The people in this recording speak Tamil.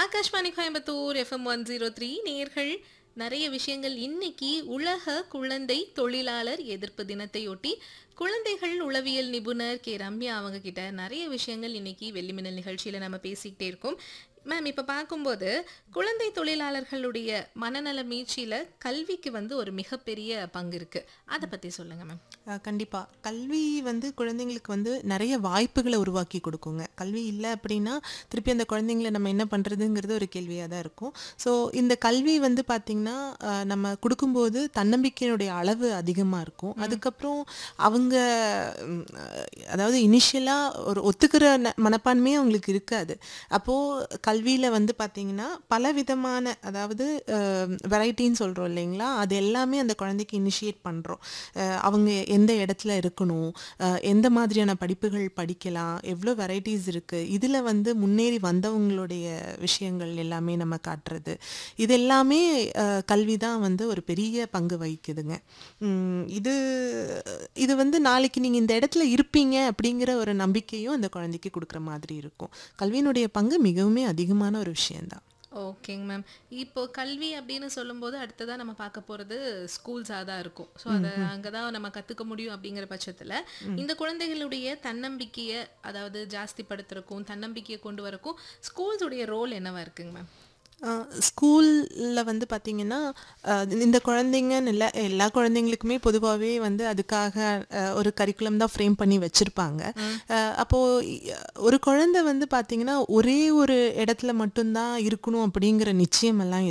Akashvani Coimbatore FM one zero three நேர்கள் நிறைய விஷயங்கள் இன்னைக்கு உலக குழந்தை தொழிலாளர் எதிர்ப்பு தினத்தையொட்டி குழந்தைகள் உளவியல் நிபுணர் கே ரம்யா அவங்க கிட்ட நிறைய விஷயங்கள் இன்னைக்கு வெள்ளிமின்னல் நிகழ்ச்சியில நம்ம பேசிக்கிட்டே இருக்கோம் மேம் இப்போ பார்க்கும்போது குழந்தை தொழிலாளர்களுடைய மனநல மீட்சியில கல்விக்கு வந்து ஒரு மிகப்பெரிய பங்கு இருக்கு அதை பத்தி சொல்லுங்க மேம் அஹ் கண்டிப்பா கல்வி வந்து குழந்தைங்களுக்கு வந்து நிறைய வாய்ப்புகளை உருவாக்கி கொடுக்குங்க கல்வி இல்லை அப்படின்னா திருப்பி அந்த குழந்தைங்களை நம்ம என்ன பண்றதுங்கிறது ஒரு கேள்வியாக தான் இருக்கும் ஸோ இந்த கல்வி வந்து பார்த்திங்கன்னா அஹ் நம்ம கொடுக்கும்போது தன்னம்பிக்கையினுடைய அளவு அதிகமாக இருக்கும் அதுக்கப்புறம் அவங்க ம், அஹ், அதாவது இனிஷியலாக ஒரு ஒத்துக்கிற ந- மனப்பான்மையே அவங்களுக்கு இருக்காது அப்போது கல்வியில் வந்து பார்த்திங்கன்னா பல விதமான அதாவது வெரைட்டின்னு சொல்கிறோம் இல்லைங்களா அது எல்லாமே அந்த குழந்தைக்கு இனிஷியேட் பண்ணுறோம் அவங்க எந்த இடத்துல இருக்கணும் அஹ், எந்த மாதிரியான படிப்புகள் படிக்கலாம் எவ்வளோ வெரைட்டிஸ் இருக்குது இதில் வந்து முன்னேறி வந்தவங்களுடைய விஷயங்கள் எல்லாமே நம்ம காட்டுறது இது எல்லாமே அஹ், கல்வி தான் வந்து ஒரு பெரிய பங்கு வகிக்குதுங்க உம், இது இது வந்து நாளைக்கு நீங்கள் இந்த இடத்துல இருப்பீங்க அப்படிங்கிற ஒரு நம்பிக்கையும் அந்த குழந்தைக்கு கொடுக்குற மாதிரி இருக்கும் கல்வியினுடைய பங்கு மிகவுமே அதிகமான ஒரு விஷயம்தான் ஓகேங்க மேம் இப்போ கல்வி அப்படின்னு சொல்லும்போது அடுத்ததா நம்ம பார்க்க போறது ஸ்கூல்ஸாக தான் இருக்கும் ஸோ அதை அங்கே தான் நம்ம கற்றுக்க முடியும் அப்படிங்கிற பட்சத்தில் இந்த குழந்தைகளுடைய தன்னம்பிக்கையை அதாவது ஜாஸ்திப்படுத்துறக்கும் தன்னம்பிக்கையை கொண்டு வரக்கும் ஸ்கூல்ஸுடைய ரோல் என்னவா இருக்குங்க மேம் ஸ்கூலில் வந்து பார்த்திங்கன்னா அஹ், இந்த குழந்தைங்கன்னு இல்லை எல்லா குழந்தைங்களுக்குமே பொதுவாகவே வந்து அதுக்காக அஹ், ஒரு கரிக்குலம் தான் ஃப்ரேம் பண்ணி வச்சுருப்பாங்க அப்போது ஒரு குழந்தை வந்து பார்த்திங்கன்னா ஒரே ஒரு இடத்துல மட்டும்தான் இருக்கணும் அப்படிங்கிற நிச்சயம் எல்லாம்